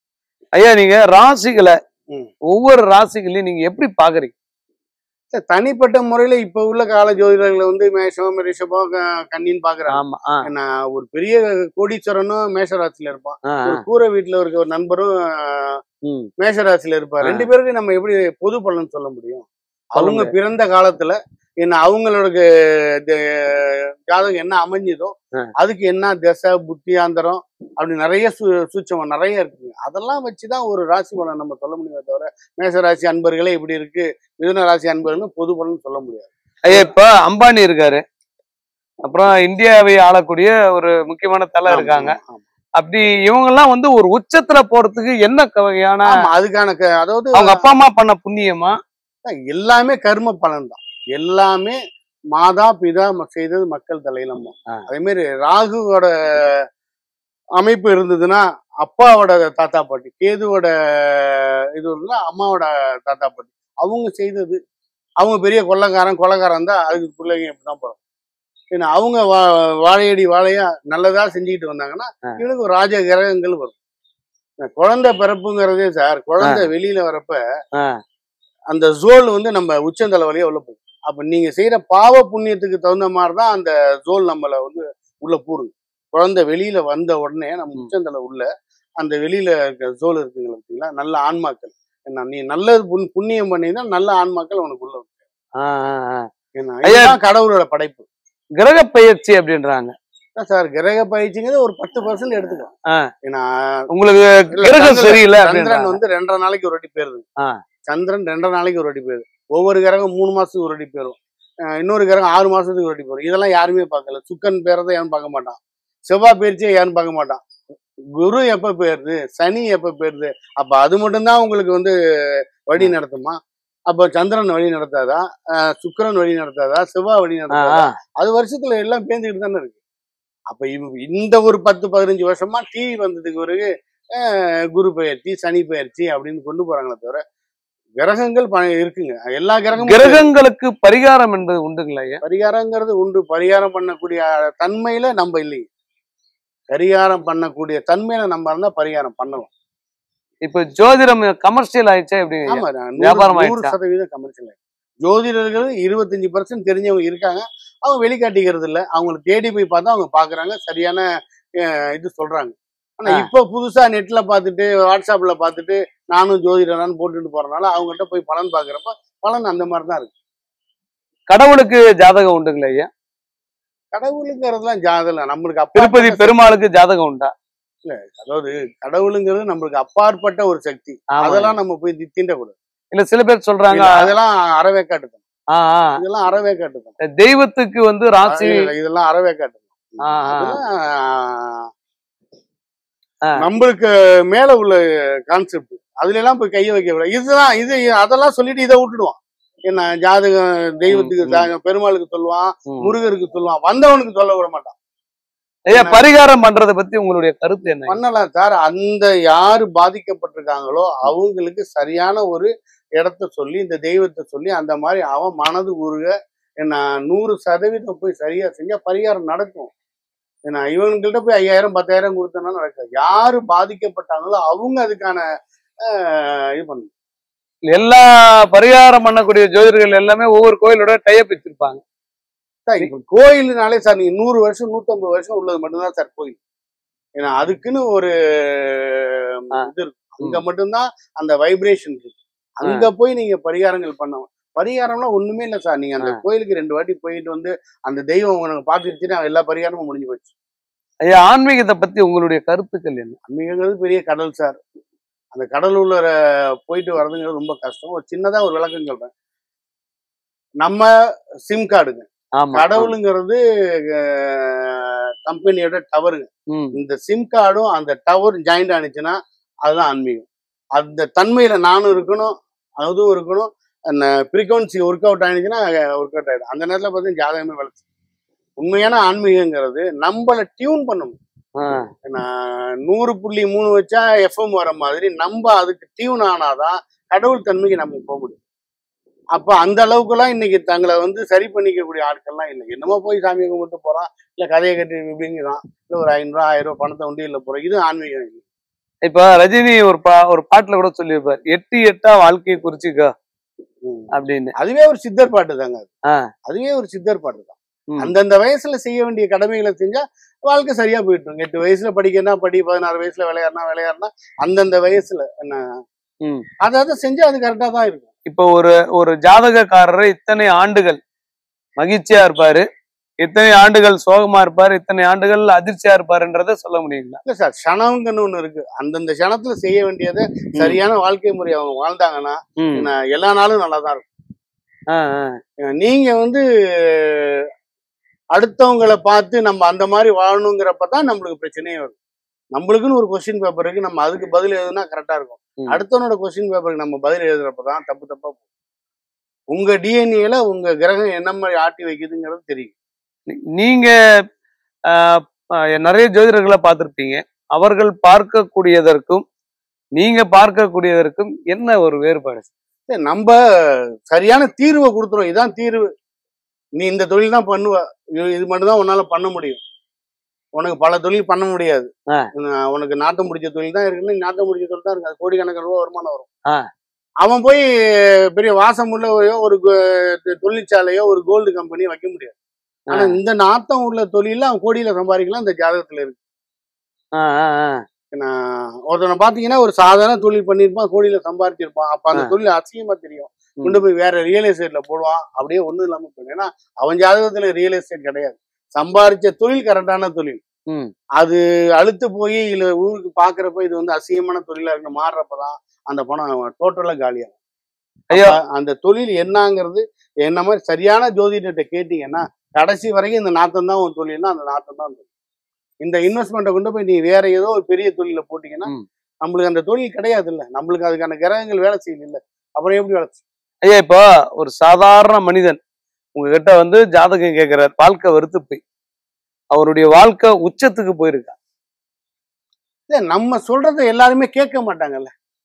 ஐயா நீங்க ராசிகளை ம். ஒவ்வொரு ராசிகளையும் நீங்க எப்படி பாக்குறீங்க சார், தனிப்பட்ட முறையில இப்ப உள்ள கால ஜோதிடர்கள் வந்து மேஷம் ரிஷபம் க- கன்னின்னு பாக்குறாங்க ஆமா ஆ, ஏன்னா ஒரு பெரிய கோடீஸ்வரனும் மேஷராசில இருப்பான் ஆ, ஒரு ஆ. கூரை வீட்டுல இருக்க ஒரு நண்பரும் ம். மேஷராசில இருப்பார் ஆ. ரெண்டு பேருக்கு நம்ம எப்படி பொது பலன் சொல்ல முடியும் சொல்ல அவங்க முடியாது. பிறந்த காலத்துல என்ன அவங்களோட த- ஜாதகம் என்ன அமைஞ்சதோ ஆ. அதுக்கு என்ன திசை புத்தியாந்தரம் அப்படி நிறைய சு- சூட்சமம் நிறைய இருக்குங்க அதெல்லாம் வச்சுதான் ஒரு ராசி பலன் நம்ம சொல்ல முடியுமே தவிர மேஷ ராசி அன்பர்களே இப்படி இருக்கு மிதுன ராசி அன்பர்கள்னு பொது பலன் சொல்ல முடியாது ஐயா இப்ப அம்பானி இருக்காரு அப்புறம் இந்தியாவை ஆளக்கூடிய ஒரு முக்கியமான தலை இருக்காங்க ஆமா, ஆமா. அப்படி இவங்க எல்லாம் வந்து ஒரு உச்சத்துல போறதுக்கு என்ன க- வகையான ஆமா அதுக்கான க- அதாவது அவங்க அப்பா அம்மா பண்ண புண்ணியமா எல்லாமே கர்ம பலன் தான் எல்லாமே மாதா பிதா ம- செய்தது மக்கள் தலையிலம்பம் ஆ. அதே மாதிரி ராகுவோட அமைப்பு இருந்ததுன்னா அப்பாவோட தாத்தா பாட்டி கேதுவோட இது இருந்தா அம்மாவோட தாத்தா பாட்டி அவங்க செய்தது அவங்க பெரிய கொள்ளக்காரன் கொள்ளக்காரன் தான் அதுக்கு பிள்ளைங்க இப்படிதான் போறோம் ஏன்னா அவங்க வா- வாழையடி வாழையா நல்லதா செஞ்சுக்கிட்டு வந்தாங்கன்னா ஆ. இவனுக்கு ஒரு ராஜ கிரகங்கள் வரும் இந்த குழந்தை பிறப்புங்கிறதே சார் குழந்தை வெளியில வரப்ப ஆ. அந்த ஜோல் வந்து நம்ம உச்சந்தலை வழியா உள்ள போகும் அப்ப நீங்க செய்யற பாவ புண்ணியத்துக்கு தகுந்த மாதிரி தான் அந்த ஜோல் நம்மள வந்து உள்ள பூருங்க குழந்தை வெளியில வந்த உடனே நம்ம உச்சந்தலை உள்ள அந்த வெளியில இருக்க ஜோல் இருக்குங்களா பார்த்தீங்களா நல்ல ஆன்மாக்கள் என்ன நீ நல்லது புண் புண்ணியம் பண்ணினா நல்ல ஆன்மாக்கள் உனக்கு உள்ள வரும். ஆ, ஆ, ஆ. ஏன்னா ஐயா. இதுதான் கடவுளோட படைப்பு கிரக பெயர்ச்சி அப்படின்றாங்க அதான் சார் கிரக பயிற்சிங்கிறது ஒரு பத்து பர்சன்ட் எடுத்துக்கலாம் ஆ. ஏன்னா உங்களுக்கு இல்ல, கிரகம் சந்திரன் சரியில்லை சந்திரன் அப்படின்றாங்க வந்து ரெண்டரை நாளைக்கு ஒரு வாட்டி போயிருது ஆ. சந்திரன் ரெண்டரை நாளைக்கு ஒரு வாட்டி போயிருது ஒவ்வொரு கிரகம் மூணு மாசத்துக்கு ஒரு வாட்டி போயிடும் அஹ் இன்னொரு கிரகம் ஆறு மாசத்துக்கு ஒரு வாட்டி போயிடும் இதெல்லாம் யாருமே பார்க்கல சுக்கன் பேரதை யாரும் பார்க்க மாட்டான் செவ்வாய் பயிற்சியை யாரும் பார்க்க மாட்டான் குரு எப்ப போயிருது சனி எப்ப போயிருது அப்ப அது மட்டும்தான் உங்களுக்கு வந்து வழி நடத்துமா அப்ப சந்திரன் வழி நடத்தாதா அஹ் சுக்கிரன் வழி நடத்தாதா செவ்வாய் வழி ஆ, நடத்தாதா ஆ. அது வருஷத்துல எல்லாம் பேந்துக்கிட்டு தானே இருக்கு அப்ப இவ- இந்த ஒரு பத்து பதினஞ்சு வருஷமா டிவி வந்ததுக்கு பிறகு அஹ், குரு பெயர்ச்சி சனி பெயர்ச்சி அப்படின்னு கொண்டு போறாங்களே தவிர கிரகங்கள் ப- இருக்குங்க எல்லா கிரகமும் கிரகங்களுக்கு பரிகாரம் என்பது உண்டுங்களா ஐயா பரிகாரங்கிறது உண்டு பரிகாரம் பண்ணக்கூடிய தன்மையில நம்ம இல்லைங்க பரிகாரம் பண்ணக்கூடிய தன்மையில நம்ம இருந்தா பரிகாரம் பண்ணலாம் இப்ப ஜோதிடம் கமர்ஷியல் ஆயிடுச்சா எப்படி ஆமா நூறு- வியாபாரம் நூறு ஆயிடுச்சா? சதவீதம் கமர்ஷியல் ஜோதிடர்கள் இருபத்தஞ்சு பர்சன்ட் தெரிஞ்சவங்க இருக்காங்க அவங்க வெளிக்காட்டிக்கிறது இல்ல அவங்களை தேடி போய் பார்த்தா அவங்க பாக்குறாங்க சரியான அஹ், இது சொல்றாங்க ஆனா ஆ. இப்ப புதுசா நெட்ல பார்த்துட்டு வாட்ஸ்அப்ல பார்த்துட்டு நானும் ஜோதிடரான்னு போட்டுட்டு போறதுனால அவங்ககிட்ட போய் பலன் பாக்குறப்ப பலன் அந்த மாதிரி தான் இருக்கு கடவுளுக்கு ஜாதகம் உண்டுங்களா ஐயா கடவுளுங்கிறதுலாம் ஜாதகம் நம்மளுக்கு திருப்பதி அப்பாற்பட்ட பெருமாளுக்கு ஜாதகம் உண்டா அதாவது கடவுளுங்கிறது நம்மளுக்கு அப்பாற்பட்ட ஒரு சக்தி ஆமா. அதெல்லாம் நம்ம போய் தி- தீண்டக்கூடாது இல்ல சில பேர் சொல்றாங்க இல்ல, அதெல்லாம் அறவே காட்டுதான் ஆ, ஆ. இதெல்லாம் அறவே காட்டுதான் தெய்வத்துக்கு வந்து ராசி இதெல்லாம் அறவே காட்டுதான் ஆ, ஆ. அதெல்லாம் ஆ. நம்மளுக்கு மேல உள்ள கான்செப்ட் அதுல எல்லாம் போய் கைய வைக்க கூடாது இதுதான் இது அதெல்லாம் சொல்லிட்டு இதை விட்டுடுவான் என்ன ஜாதகம் தெய்வத்துக்கு ம், ம். ஜாதகம் பெருமாளுக்கு சொல்லுவான் ம். முருகருக்கு சொல்லுவான் வந்தவனுக்கு சொல்ல விட மாட்டான் ஐயா பரிகாரம் பண்றத பத்தி உங்களுடைய கருத்து என்ன பண்ணலாம் சார் அந்த யாரு பாதிக்கப்பட்டிருக்காங்களோ அவங்களுக்கு சரியான ஒரு இடத்த சொல்லி இந்த தெய்வத்தை சொல்லி அந்த மாதிரி அவன் மனது உருக என்ன நூறு சதவீதம் போய் சரியா செஞ்சா பரிகாரம் நடக்கும் ஏன்னா இவங்கள்ட்ட போய் ஐயாயிரம் பத்தாயிரம் கொடுத்தனா நடக்காது யாரு பாதிக்கப்பட்டாங்களோ அவங்க அதுக்கான ஆஹ், இது பண்ணணும் எல்லா பரிகாரம் பண்ணக்கூடிய ஜோதிடர்கள் எல்லாமே ஒவ்வொரு கோயிலோட டைப் வச்சிருப்பாங்க சார், இப்ப கோயில்னாலே சார் நீங்க நூறு வருஷம் நூத்தம்பது வருஷம் உள்ளது மட்டும்தான் சார் கோயில் ஏன்னா அதுக்குன்னு ஒரு ஆ. இது இருக்கும் அங்க மட்டும்தான் அந்த வைப்ரேஷன் இருக்கு அங்க போய் நீங்க பரிகாரங்கள் பண்ணணும் பரிகாரம்னா ஒண்ணுமே இல்லை சார் நீங்க அந்த கோயிலுக்கு ரெண்டு வாட்டி போயிட்டு வந்து அந்த தெய்வம் உனக்கு பார்த்துருச்சுன்னா எல்லா பரிகாரமும் முடிஞ்சு போச்சு ஐயா ஆன்மீகத்தை பத்தி உங்களுடைய கருத்துக்கள் என்ன அன்மீகங்கிறது பெரிய கடல் சார் அந்த கடலுள்ள போயிட்டு வர்றதுங்கிறது ரொம்ப கஷ்டம் ஒரு சின்னதா ஒரு விளக்கம் சொல்றேன் நம்ம சிம் கார்டுங்க ஆமா கடவுளுங்கிறது கம்பெனியோட டவருங்க ம். இந்த சிம் கார்டும் அந்த டவர் ஜாயிண்ட் ஆனிச்சுன்னா அதுதான் ஆன்மீகம் அந்த தன்மையில நானும் இருக்கணும் அதுவும் இருக்கணும் அந்த ஃப்ரீக்வன்சி ஒர்க் அவுட் ஆனிச்சுன்னா ஒர்க் அவுட் ஆயிடும் அந்த நேரத்தில் பார்த்தீங்கன்னா ஜாதகமே வளர்ச்சி உண்மையான ஆன்மீகங்கிறது நம்மளை டியூன் பண்ணணும் ஆ. நான் நூறு புள்ளி மூணு வச்சா எஃப்எம் வர மாதிரி நம்ம அதுக்கு டியூன் ஆனாதான் கடவுள் தன்மைக்கு நம்ம போக முடியும் அப்ப அந்த அளவுக்குலாம் இன்னைக்கு தங்களை வந்து சரி பண்ணிக்கக்கூடிய ஆட்கள்லாம் இல்லை என்னமோ போய் சாமியை கும்பிட்டு போறான் இல்ல கதையை கட்டி இப்படிங்கிறான் இல்ல ஒரு ஐநூறுரூவா ஆயிரம் ரூபாய் பணத்தை உண்டியல்ல போறோம் இது ஆன்மீகம் இல்லை இப்ப ரஜினி ஒரு பா ஒரு பாட்டுல கூட சொல்லியிருப்பார் எட்டு எட்டா வாழ்க்கையை குறிச்சுக்கோ ம். அப்படின்னு அதுவே ஒரு சித்தர் பாட்டு தாங்க அது. ஆ. அதுவே ஒரு சித்தர் பாட்டு தான் ம். அந்தந்த வயசுல செய்ய வேண்டிய கடமைகளை செஞ்சா வாழ்க்கை சரியா போயிட்டு இருக்கும் எட்டு வயசுல படிக்கனா படி பதினாறு வயசுல விளையாடுனா விளையாடுனா அந்தந்த வயசுல என்ன ம். அதை அதை செஞ்சா அது கரெக்டா தான் இருக்கும் இப்ப ஒரு ஒரு ஜாதகக்காரர் இத்தனை ஆண்டுகள் மகிழ்ச்சியா இருப்பாரு இத்தனை ஆண்டுகள் சோகமா இருப்பாரு இத்தனை ஆண்டுகள் அதிர்ச்சியா இருப்பாருன்றத சொல்ல முடியுங்களா இல்ல சார் க்ஷணம்னு ஒண்ணு இருக்கு அந்தந்த க்ஷணத்துல செய்ய வேண்டியதை சரியான வாழ்க்கை முறை அவங்க வாழ்ந்தாங்கன்னா ம். என்ன, எல்லா நாளும் நல்லா தான் இருக்கும் ஆ, ஆ. நீங்க வந்து அடுத்தவங்களை பார்த்து நம்ம அந்த மாதிரி வாழணுங்கிறப்ப தான் நம்மளுக்கு பிரச்சனையே வரும் நம்மளுக்குன்னு ஒரு கொஸ்டின் பேப்பர் இருக்கு நம்ம அதுக்கு பதில் எழுதுனா கரெக்டா இருக்கும் ம். அடுத்தவனோட கொஸ்டின் பேப்பருக்கு நம்ம பதில் எழுதுறப்ப தான் தப்பு தப்பா போகும் உங்க டிஎன்ஏல உங்க கிரகம் என்ன மாதிரி ஆட்டி வைக்குதுங்கிறது தெரியும் நீ- நீங்க ஆ, ஆ, நிறைய ஜோதிடர்களை பார்த்திருப்பீங்க அவர்கள் பார்க்கக்கூடியதற்கும் நீங்க பார்க்கக்கூடியதற்கும் என்ன ஒரு வேறுபாடு சரி, நம்ம சரியான தீர்வை கொடுத்துரும் இதான் தீர்வு நீ இந்த தொழில் தான் பண்ணுவ இது- இது மட்டும் தான் உன்னால பண்ண முடியும் உனக்கு பல தொழில் பண்ண முடியாது ஆ. நான் உனக்கு நாட்டம் முடிச்ச தொழில் தான் இருக்குன்னு நீ நாட்டம் முடிச்ச தொழில் தான் இருக்கு அது கோடிக்கணக்கான ரூபா வருமானம் வரும் ஆ. அவன் போய் பெரிய வாசம் உள்ள ஒரு கோ- தொழிற்சாலையோ ஒரு கோல்டு கம்பெனியோ வைக்க முடியாது ஆனா இந்த நாட்டம் உள்ள தொழில அவன் கோடியில சம்பாதிக்கலாம் இந்த ஜாதகத்துல இருக்கு ஆ, ஆ, ஆ. நான் ஒருத்தனை பாத்தீங்கன்னா ஒரு சாதாரண தொழில் பண்ணியிருப்பான் கோடியில சம்பாதிச்சிருப்பான் அப்ப அந்த ஆ. தொழில் அசிங்கமா தெரியும் ம். கொண்டு போய் வேற ரியல் எஸ்டேட்ல போடுவான் அப்படியே ஒண்ணும் இல்லாம போயிடும் ஏன்னா அவன் ஜாதகத்துல ரியல் எஸ்டேட் கிடையாது சம்பாதிச்ச தொழில் கரெக்டான தொழில் ம். அது அழுத்து போய் இல்ல ஊருக்கு பாக்குறப்ப இது வந்து அசிங்கமான தொழிலா இருக்கு மாறுறப்பதான் அந்த பணம் டோட்டலா காலியாகும் ஐயோ. அப்ப அந்த தொழில் என்னங்கிறது என்ன மாதிரி சரியான ஜோதிடத்தை கேட்டீங்கன்னா கடைசி வரைக்கும் இந்த நாத்தம் தான் உன் தொழில்னா அந்த நாத்தம் தான் தொழில் இந்த இன்வெஸ்ட்மெண்ட்டை கொண்டு போய் நீ வேற ஏதோ ஒரு பெரிய தொழில போட்டீங்கன்னா ம். நம்மளுக்கு அந்த தொழில் கிடையாது இல்ல நம்மளுக்கு அதுக்கான கிரகங்கள் வேலை செய்யல இல்ல அப்புறம் எப்படி வேலை செய்யும்? ஐயா இப்போ ஒரு சாதாரண மனிதன் உங்ககிட்ட வந்து ஜாதகம் கேட்கிறார் வாழ்க்கை வெறுத்து போய் அவருடைய வாழ்க்கை உச்சத்துக்கு போயிருக்கா இல்ல நம்ம சொல்றதை எல்லாருமே கேட்க மாட்டாங்கல்ல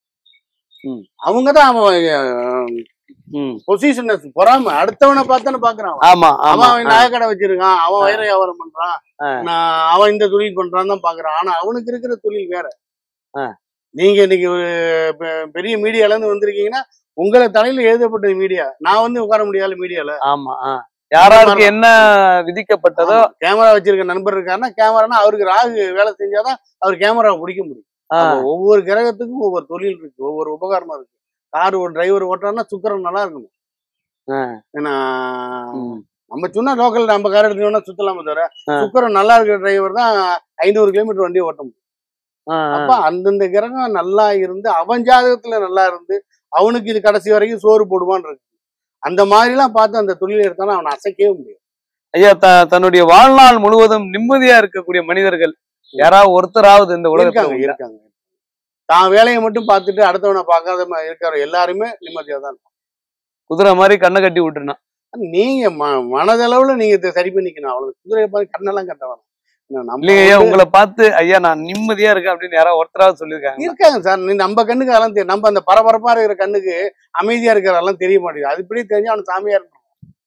ம். அவங்கதான் அவன் ம். பொசிஷன் பொறாம அடுத்தவனை பார்த்தானே பாக்குறான் அவன். ஆமா ஆமா அவன் நகைக்கடை வச்சிருக்கான் அவன் வைர வியாபாரம் பண்றான் ஆ. நான் அவன் இந்த தொழில் பண்றான் தான் பாக்குறான் ஆனா அவனுக்கு இருக்கிற தொழில் வேற ஆ. நீங்க இன்னைக்கு ஒரு பெ- பெரிய மீடியால இருந்து வந்திருக்கீங்கன்னா உங்களை தலையில எழுதப்பட்ட மீடியா நான் வந்து உட்கார முடியாத மீடியால ஆமா ஆ. யாராருக்கு என்ன விதிக்கப்பட்டதோ கேமரா வச்சிருக்க நண்பர் இருக்காருன்னா கேமரானா அவருக்கு ராகு வேலை செஞ்சாதான் அவர் கேமராவை பிடிக்க முடியும் ஆ, அப்ப ஒவ்வொரு கிரகத்துக்கும் ஒவ்வொரு தொழில் இருக்கு ஒவ்வொரு உபகரணம் இருக்கு கார் ஒரு டிரைவர் ஓட்டுறாருன்னா சுக்கரம் நல்லா இருக்கணும் ஆ. ஏன்னா ம். நம்ம சொன்னா லோக்கல் நம்ம கார் எடுத்துக்கணும்னா சுத்தலாம தவிர ஆ. சுக்கரம் நல்லா இருக்கிற டிரைவர் தான் ஐநூறு கிலோமீட்டர் வண்டி ஓட்ட முடியும் ஆ, ஆ. அப்ப அந்தந்த கிரகம் நல்லா இருந்து அவன் ஜாதகத்துல நல்லா இருந்து அவனுக்கு இது கடைசி வரைக்கும் சோறு போடுவான்னு இருக்கு அந்த மாதிரி எல்லாம் பார்த்து அந்த தொழிலை எடுத்தானா அவனை அசைக்கவே முடியும் ஐயா த- தன்னுடைய வாழ்நாள் முழுவதும் நிம்மதியா இருக்கக்கூடிய மனிதர்கள் யாராவது ஒருத்தராவது இந்த உலகத்துல இருக்காங்க உண்டா? இருக்காங்க தான் வேலையை மட்டும் பார்த்துட்டு அடுத்தவனை பார்க்காத மாதிரி இருக்கிற எல்லாருமே நிம்மதியா தான் இருப்பாங்க. குதிரை மாதிரி கண்ணை கட்டி விட்டுருனா நீங்க ம- மனதளவுல நீங்க இதை சரி பண்ணிக்கணும் அவ்வளவு குதிரையை பார்த்து கண்ணெல்லாம் கட்ட வேணாம் என்ன, நம்ம இல்லைங்க ஐயா வந்து- உங்களை பார்த்து ஐயா நான் நிம்மதியா இருக்கேன் அப்படின்னு யாராவது ஒருத்தராவது சொல்லியிருக்காங்க இருக்காங்க சார் நீ நம்ம கண்ணுக்கு அதெல்லாம் தெரியும் நம்ம அந்த பரபரப்பா இருக்கிற கண்ணுக்கு அமைதியா இருக்கிறதெல்லாம் தெரிய மாட்டேங்குது அது இப்படி தெரிஞ்சு அவன் சாமியா இருக்கான்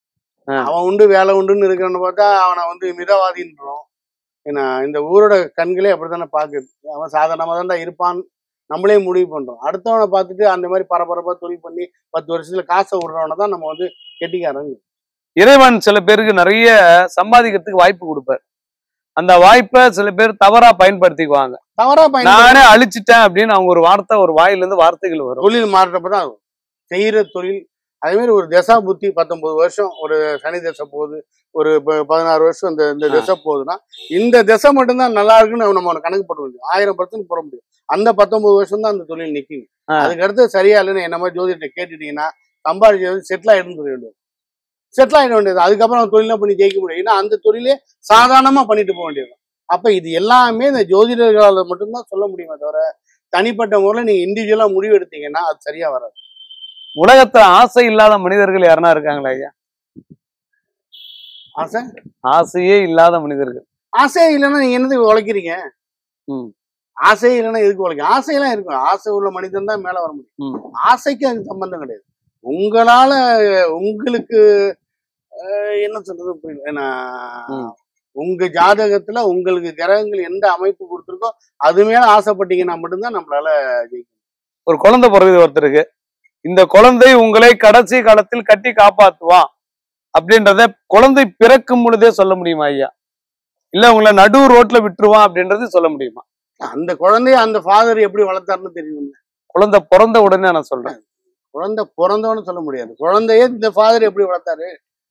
ஆ. அவன் உண்டு வேலை உண்டுன்னு இருக்கிறன்னு பார்த்தா அவனை வந்து மிதவாதின்றோம் ஏன்னா இந்த ஊரோட கண்களே அப்படித்தானே பாக்குது அவன் சாதாரணமா தான்டா இருப்பான் நம்மளே முடிவு பண்றோம் அடுத்தவனை பார்த்துட்டு அந்த மாதிரி பரபரப்பா தொழில் பண்ணி பத்து வருஷத்துல காசை விடுறவனை தான் நம்ம வந்து கெட்டிக்காரங்க இறைவன் சில பேருக்கு நிறைய சம்பாதிக்கிறதுக்கு வாய்ப்பு கொடுப்பார் அந்த வாய்ப்பை சில பேர் தவறா பயன்படுத்திக்குவாங்க தவறா பயன் நானே அழிச்சிட்டேன் அப்படின்னு அவங்க ஒரு வார்த்தை ஒரு வாயில இருந்து வார்த்தைகள் வரும் தொழில் மாறுறப்பதான் அது செய்யற தொழில் அதே மாதிரி ஒரு தசா புத்தி பத்தொன்பது வருஷம் ஒரு சனி தசை போகுது ஒரு ப- பதினாறு வருஷம் இந்த இந்த ஆ. தசை போகுதுன்னா இந்த தசை மட்டும்தான் நல்லா இருக்குன்னு நம்ம ஒரு கணக்கு போட முடியும் ஆயிரம் பர்சன்ட் போட முடியும் அந்த பத்தொன்பது வருஷம் தான் அந்த தொழில் நிக்குங்க ஆ. அதுக்கு அடுத்து சரியா இல்லைன்னு என்ன மாதிரி ஜோதிட்ட கேட்டுட்டீங்கன்னா சம்பாதிச்சது செட்டில் ஆயிடும் சொல்ல வேண்டும் செட்டில் ஆயிட வேண்டியது அதுக்கப்புறம் அவன் தொழிலாம் பண்ணி ஜெயிக்க முடியும் ஏன்னா அந்த தொழிலே சாதாரணமா பண்ணிட்டு போக வேண்டியது அப்ப இது எல்லாமே இந்த ஜோதிடர்களால மட்டும்தான் சொல்ல முடியுமே தவிர தனிப்பட்ட முறையில் நீங்க இண்டிவிஜுவலா முடிவு எடுத்தீங்கன்னா அது சரியா வராது உலகத்துல ஆசை இல்லாத மனிதர்கள் யாருன்னா இருக்காங்களா ஐயா ஆசை ஆசையே இல்லாத மனிதர்கள் ஆசை இல்லைன்னா நீங்க என்னதுக்கு உழைக்கிறீங்க ம். ஆசை இல்லைன்னா எதுக்கு உழைக்க ஆசையெல்லாம் இருக்கும் ஆசை உள்ள மனிதன் தான் மேல வர முடியும் ம். ஆசைக்கு அது சம்பந்தம் கிடையாது உங்களால உங்களுக்கு அஹ், என்ன சொல்றது புரியல. ஏன்னா ம். உங்க ஜாதகத்துல உங்களுக்கு கிரகங்கள் எந்த அமைப்பு கொடுத்துருக்கோ அது மேல ஆசைப்பட்டீங்கன்னா மட்டும்தான் நம்மளால ஜெயிக்க ஒரு குழந்தை பிறகுது ஒருத்தருக்கு இந்த குழந்தை உங்களை கடைசி காலத்தில் கட்டி காப்பாத்துவான் அப்படின்றத குழந்தை பிறக்கும் பொழுதே சொல்ல முடியுமா ஐயா இல்ல உங்களை நடு ரோட்ல விட்டுருவான் அப்படின்றது சொல்ல முடியுமா அந்த குழந்தைய அந்த ஃபாதர் எப்படி வளர்த்தாருன்னு தெரியும் குழந்தை பிறந்த உடனே நான் சொல்றேன் குழந்தை பிறந்தவன்னு சொல்ல முடியாது குழந்தைய இந்த ஃபாதர் எப்படி வளர்த்தாரு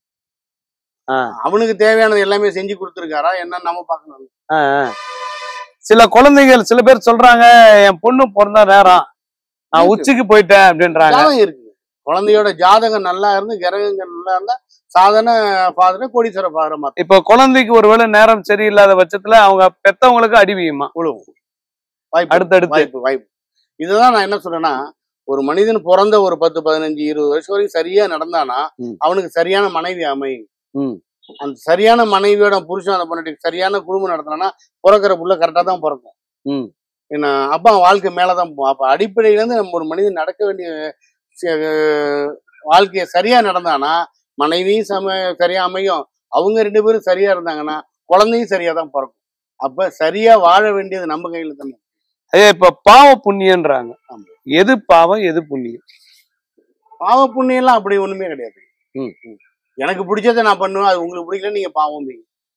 ஆ. அவனுக்கு தேவையானது எல்லாமே செஞ்சு கொடுத்துருக்காரா என்னன்னு நம்ம பார்க்கணும் ஆ, ஆ. சில குழந்தைகள் சில பேர் சொல்றாங்க என் பொண்ணு பிறந்த நேரம் நான் இருக்கு. உச்சிக்கு போயிட்டேன் அப்படின்றாங்க ஜாதகம் இருக்கு குழந்தையோட ஜாதகம் நல்லா இருந்து கிரகங்கள் நல்லா இருந்தா சாதாரண ஃபாதரை கோடீஸ்வர ஃபாதரை மாத்த இப்போ குழந்தைக்கு ஒருவேளை நேரம் சரியில்லாத பட்சத்துல அவங்க பெத்தவங்களுக்கு அடிவியுமா உழுவும் வாய்ப்பு அடுத்தடுத்து வாய்ப்பு வாய்ப்பு இதுதான் நான் என்ன சொல்றேன்னா ஒரு மனிதன் பிறந்த ஒரு பத்து பதினஞ்சு இருபது வருஷம் வரைக்கும் சரியா நடந்தானா ம். அவனுக்கு சரியான மனைவி அமையும் ம். அந்த சரியான மனைவியோட புருஷன் அந்த பொண்ணுக்கு சரியான குடும்பம் நடத்தினா பிறக்கிற புள்ள கரெக்டா தான் பிறக்கும் ம். என்ன அப்பா வாழ்க்கை மேலதான் போகும் அப்ப அடிப்படையில இருந்து நம்ம ஒரு மனிதன் நடக்க வேண்டிய ச- வாழ்க்கைய சரியா நடந்தானா மனைவியும் சம சரியா அமையும் அவங்க ரெண்டு பேரும் சரியா இருந்தாங்கன்னா குழந்தையும் சரியா தான் பிறக்கும் அப்ப சரியா வாழ வேண்டியது நம்ம கையில தானே ஐயா இப்ப பாவ புண்ணியன்றாங்க ஆமா. எது பாவம் எது புண்ணியம் பாவ புண்ணியம் எல்லாம் அப்படி ஒண்ணுமே கிடையாது ம். ம். எனக்கு பிடிச்சதை நான் பண்ணுவேன் அது உங்களுக்கு பிடிக்கல நீங்க பாவம்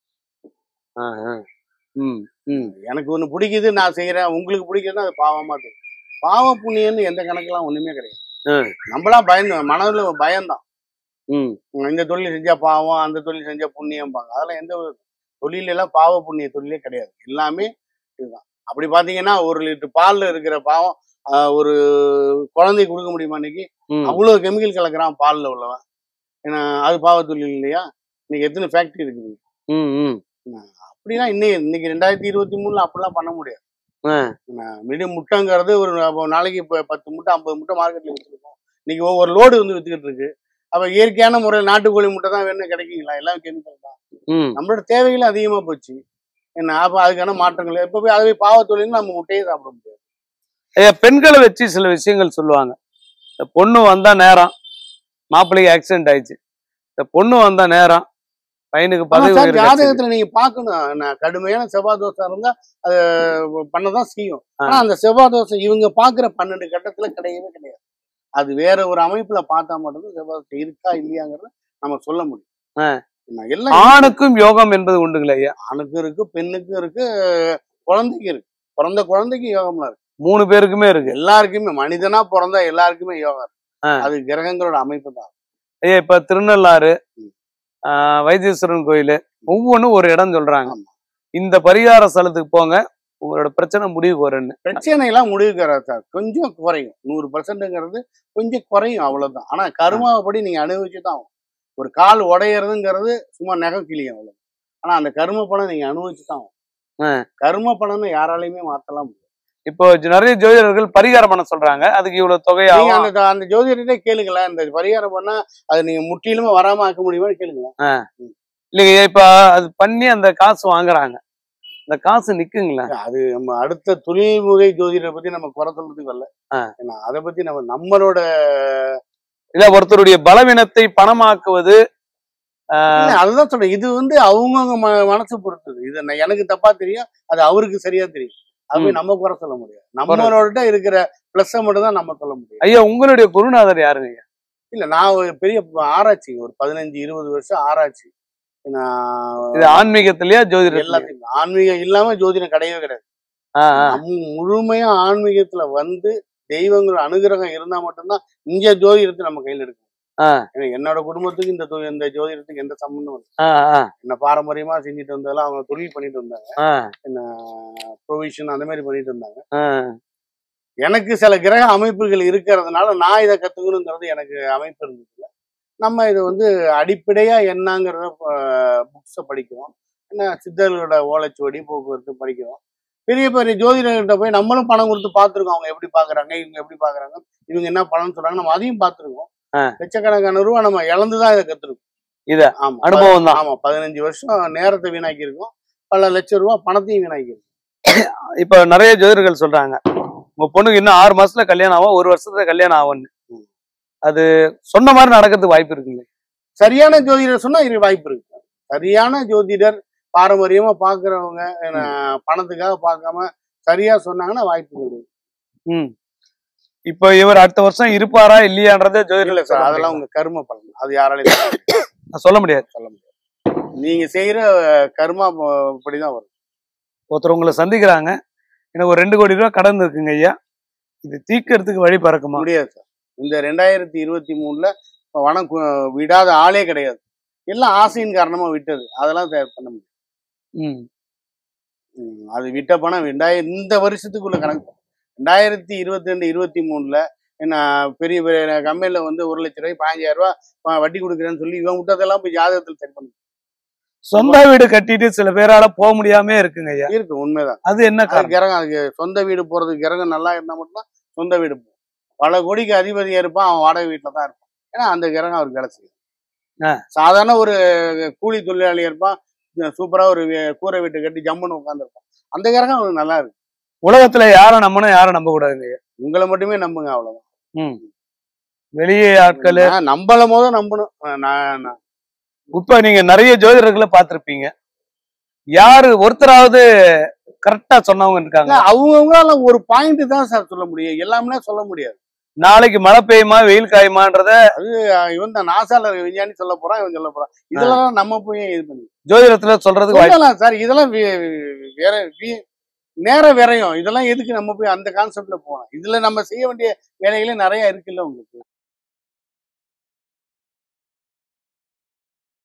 ஆ, ஆ. ம் ம் எனக்கு ஒண்ணு பிடிக்குது நான் செய்யறேன் உங்களுக்கு பிடிக்குதுன்னா அது பாவமா தெரியும் பாவ புண்ணியம்னு எந்த கணக்கெல்லாம் ஒண்ணுமே கிடையாது ஆ. நம்மளா பயந்து மனதுல ஒரு பயம்தான் ம் உம் இந்த தொழில் செஞ்சா பாவம் அந்த தொழில் செஞ்சா புண்ணியம்பாங்க அதெல்லாம் எந்த ஒரு தொழில எல்லாம் பாவ புண்ணிய தொழிலே கிடையாது எல்லாமே இதுதான் அப்படி பாத்தீங்கன்னா ஒரு லிட்டர் பால்ல இருக்கிற பாவம் ஆஹ், ஒரு குழந்தைக்கு கொடுக்க முடியுமா இன்னைக்கு ம் அவ்வளவு கெமிக்கல் கலக்குறான் பால்ல உள்ளவன் ஏன்னா அது பாவ தொழில் இல்லையா இன்னைக்கு எத்தனை ஃபேக்டரி இருக்குது ம் ம் அப்படிலாம் இன்னைக்கு இன்னைக்கு ரெண்டாயிரத்தி இருபத்தி மூணுல அப்படிலாம் பண்ண முடியாது ஆ. மீடியம் முட்டைங்கிறது ஒரு அப்போ நாளைக்கு இப்போ பத்து முட்டை ஐம்பது முட்டை மார்க்கெட்ல விற்றுருக்கோம் இன்னைக்கு ஒவ்வொரு லோடு வந்து வித்துக்கிட்டு இருக்கு அப்ப இயற்கையான முறையில் நாட்டுக்கோழி முட்டை தான் வேணும் கிடைக்குங்களா எல்லாம் கெமிக்கல் தான் ம் நம்மளோட தேவைகள் அதிகமா போச்சு என்ன அப்ப அதுக்கான மாற்றங்கள் எப்ப போய் அதுவே பாவத்தொழில் நம்ம முட்டையே சாப்பிட முடியாது ஐயா பெண்களை வச்சு சில விஷயங்கள் சொல்லுவாங்க இந்த பொண்ணு வந்தா நேரம் மாப்பிள்ளைக்கு ஆக்சிடென்ட் ஆயிடுச்சு இந்த பொண்ணு வந்த நேரம் பையனுக்கு ஆனா பதவி சார் உயர்வு கிடைச்சது. ஜாதகத்துல நீங்க பாக்கணும் நான் கடுமையான செவ்வாய் தோசை இருந்தா அது பண்ணதான் செய்யும் ஆ. ஆனா அந்த செவ்வாய் தோசை இவங்க பாக்குற பன்னெண்டு கட்டத்துல கிடையவே கிடையாது அது வேற ஒரு அமைப்புல பார்த்தா மட்டும்தான் செவ்வாய் தோசை இருக்கா இல்லையாங்கிறத நம்ம சொல்ல முடியும் ஆ. என்ன, எல்லாம் ஆணுக்கும் யோகம் என்பது உண்டுங்களா ஐயா ஆணுக்கும் இருக்கு பெண்ணுக்கும் இருக்கு குழந்தைக்கு இருக்கு பிறந்த குழந்தைக்கு யோகம்லாம் இருக்கு மூணு பேருக்குமே இருக்கு எல்லாருக்குமே மனிதனா பிறந்தா எல்லாருக்குமே யோகம் இருக்கு ஆ. அது கிரகங்களோட அமைப்பு தான் ஐயா இப்ப திருநள்ளாறு ம். ஆஹ், வைத்தீஸ்வரன் கோயில் ஒவ்வொன்றும் ஒரு இடம் சொல்றாங்க ஆமா. இந்த பரிகார ஸ்தலத்துக்கு போங்க உங்களோட பிரச்சனை முடிவுக்கு வரும்னு பிரச்சனை எல்லாம் முடிவுக்கு வராது சார் கொஞ்சம் குறையும் நூறு பர்சன்ட்ங்கிறது கொஞ்சம் குறையும் அவ்வளவுதான் ஆனா கருமாவைப்படி நீங்க அனுபவிச்சு தான் ஆகும் ஒரு கால் உடையறதுங்கிறது சும்மா நகம் கிளியும் அவ்வளவு ஆனா அந்த கரும பலன் நீங்க அனுபவிச்சு தான் ஆ. ஆகும் கரும பலனை யாராலையுமே மாத்தலாம் முடியாது இப்போ நிறைய ஜோதிடர்கள் பரிகாரம் பண்ண சொல்றாங்க அதுக்கு இவ்வளவு நீங்க தொகையாகும் அந்த அந்த ஜோதிடத்தை கேளுங்களேன் இந்த பரிகாரம் பண்ணா அது நீங்க முற்றிலுமே வராம ஆக்க முடியுமான்னு கேளுங்களேன் இல்லைங்க ஐயா, இப்ப அது பண்ணி அந்த காசு வாங்குறாங்க அந்த காசு நிக்குங்களா அது நம்ம அடுத்த தொழில்முறை ஜோதிடரை பத்தி நம்ம குறை சொல்றதுக்கு வரல ஆ. ஏன்னா அதை பத்தி நம்ம நம்மளோட இல்ல ஒருத்தருடைய பலவீனத்தை பணமாக்குவது ஆஹ், இல்ல, அதுதான் சொல்றேன் இது வந்து அவங்கவுங்க ம- மனசு பொறுத்தது இது நான் எனக்கு தப்பா தெரியும் அது அவருக்கு சரியா தெரியும் அது போய் ம். நம்ம குறை சொல்ல முடியாது நம்மளோட இருக்கிற பிளஸ் மட்டும் தான் நம்ம சொல்ல முடியும் ஐயா உங்களுடைய குருநாதர் யாருங்க ஐயா? இல்ல நான் ஒரு பெரிய ஆராய்ச்சி ஒரு பதினஞ்சு இருபது வருஷம் ஆராய்ச்சி நான் இது ஆன்மீகத்திலயா ஜோதிடர் எல்லாத்தையும் ஆன்மீகம் இல்லாம ஜோதிடம் கிடையவே கிடையாது நம்ம முழுமையா ஆன்மீகத்துல வந்து தெய்வங்கள் அனுகிரகம் இருந்தா மட்டும்தான் இங்க ஜோதிடத்தை நம்ம கையில எடுக்கணும் ஆ. ஏன்னா என்னோட குடும்பத்துக்கு இந்த தொ- இந்த ஜோதிடத்துக்கு எந்த சம்பந்தம் இல்லை என்ன பாரம்பரியமா செஞ்சுட்டு வந்ததெல்லாம் அவங்க தொழில் பண்ணிட்டு வந்தாங்க என்ன ப்ரொவிஷன் அந்த மாதிரி பண்ணிட்டு இருந்தாங்க எனக்கு சில கிரக அமைப்புகள் இருக்கிறதுனால நான் இதை கத்துக்கணுங்கிறது எனக்கு அமைப்பு இருந்ததுல நம்ம இது வந்து அடிப்படையா என்னங்கிறத புக்ஸை படிக்கிறோம் என்ன சித்தர்களோட ஓலைச்சுவடி போக்குவரத்து படிக்கிறோம் பெரிய பெரிய ஜோதிடர்கிட்ட போய் நம்மளும் பணம் கொடுத்து பார்த்துருக்கோம் அவங்க எப்படி பாக்குறாங்க இவங்க எப்படி பாக்குறாங்க இவங்க என்ன பலன் சொல்றாங்க நம்ம அதையும் பார்த்துருக்கோம் ஆ. லட்சக்கணக்கான ரூபா நம்ம இழந்துதான் இதை கத்துருக்கோம் இத ஆமா அனுபவம் தான் ஆமா பதினஞ்சு வருஷம் நேரத்தை வீணாக்கியிருக்கோம் பல லட்சம் ரூபா பணத்தையும் வீணாக்கியிருக்கோம் இப்ப நிறைய ஜோதிடர்கள் சொல்றாங்க உங்க பொண்ணுக்கு இன்னும் ஆறு மாசத்துல கல்யாணம் ஆகும் ஒரு வருஷத்துல கல்யாணம் ஆகும்னு ம். அது சொன்ன மாதிரி நடக்கிறதுக்கு வாய்ப்பு இருக்குங்க சரியான ஜோதிடர் சொன்னா இது வாய்ப்பு இருக்கு சரியான ஜோதிடர் பாரம்பரியமா பாக்குறவங்க அஹ், பணத்துக்காக பார்க்காம சரியா சொன்னாங்கன்னா வாய்ப்பு கிடையாது ம் இப்போ இவர் அடுத்த வருஷம் இருப்பாரா இல்லையான்றத இல்ல ஜோதிடர் சார் அதெல்லாம் உங்க கர்ம பலன் அது யாராலையும் சொல்ல முடியாது. சொல்ல முடியாது சொல்ல முடியாது நீங்க செய்யற அஹ், கர்மா ப- படிதான் வரும் ஒருத்தர் உங்களை சந்திக்கிறாங்க எனக்கு ஒரு ரெண்டு கோடி ரூபாய் கடன் இருக்குங்க ஐயா இது தீர்க்கறதுக்கு வழி பறக்குமா முடியாது சார் இந்த ரெண்டாயிரத்தி இருபத்தி மூணுல வனம் கு- விடாத ஆளே கிடையாது எல்லாம் ஆசையின் காரணமா விட்டது அதெல்லாம் தே- பண்ண முடியாது ம் ம், அது விட்ட பணம் ரெண்டாயிரம் இந்த வருஷத்துக்குள்ள கணக்கு ரெண்டாயிரத்தி இருபத்தி ரெண்டு இருபத்தி மூணுல என்ன பெரிய பெரிய கம்பெனில வந்து ஒரு லட்ச ரூபாய் பதினஞ்சாயிரம் ரூபாய் ப- வட்டி கொடுக்குறேன்னு சொல்லி இவன் விட்டதெல்லாம் போய் ஜாதகத்தில் செக் பண்ணி சொந்த வீடு கட்டிட்டு சில பேரால போக முடியாம இருக்குங்க ஐயா இருக்கு உண்மைதான் அது என்ன அது காரணம் கிரகம் அதுக்கு சொந்த வீடு போறதுக்கு கிரகம் நல்லா இருந்தா மட்டும்தான் சொந்த வீடு போகும் பல கோடிக்கு அதிபதியா இருப்பான் அவன் வாடகை வீட்டில் தான் இருப்பான் ஏன்னா அந்த கிரகம் அவருக்கு வேலை செய்யும் ஆ. சாதாரண ஒரு கூலி தொழிலாளி இருப்பான் சூப்பரா ஒரு வீ- கூரை வீட்டு கட்டி ஜம்முன்னு உட்காந்துருப்பான் அந்த கிரகம் அவனுக்கு நல்லா இருக்கு உலகத்துல யாரை நம்பணும் யாரை நம்ப கூடாதுங்க ஐயா உங்களை மட்டுமே நம்புங்க அவ்வளவுதான் ம் வெளியே ஆட்கள் நான் நம்பல போத நம்பணும் அஹ் நான் நான் இப்ப நீங்க நிறைய ஜோதிடர்களை பார்த்திருப்பீங்க யாரு ஒருத்தராவது கரெக்டா சொன்னவங்க இருக்காங்க அவங்கவுங்களால ஒரு பாயிண்ட் தான் சார் சொல்ல முடியும் எல்லாமே சொல்ல முடியாது நாளைக்கு மழை பெய்யுமா வெயில் காயுமான்றத அஹ் இவன் தான் நாசால விஞ்ஞானி சொல்ல போறான் இவன் சொல்ல போறான் இதெல்லாம் நம்ம போய் இது பண்ணி ஜோதிடத்துல சொல்றதுக்கு வாய்ப்பு சொல்லலாம் சார் இதெல்லாம் வி- வி- வேற வி- நேர விரயம் இதெல்லாம் எதுக்கு நம்ம போய் அந்த கான்செப்ட்ல போகணும் இதுல நம்ம செய்ய வேண்டிய வேலைகளே நிறைய இருக்குல்ல உங்களுக்கு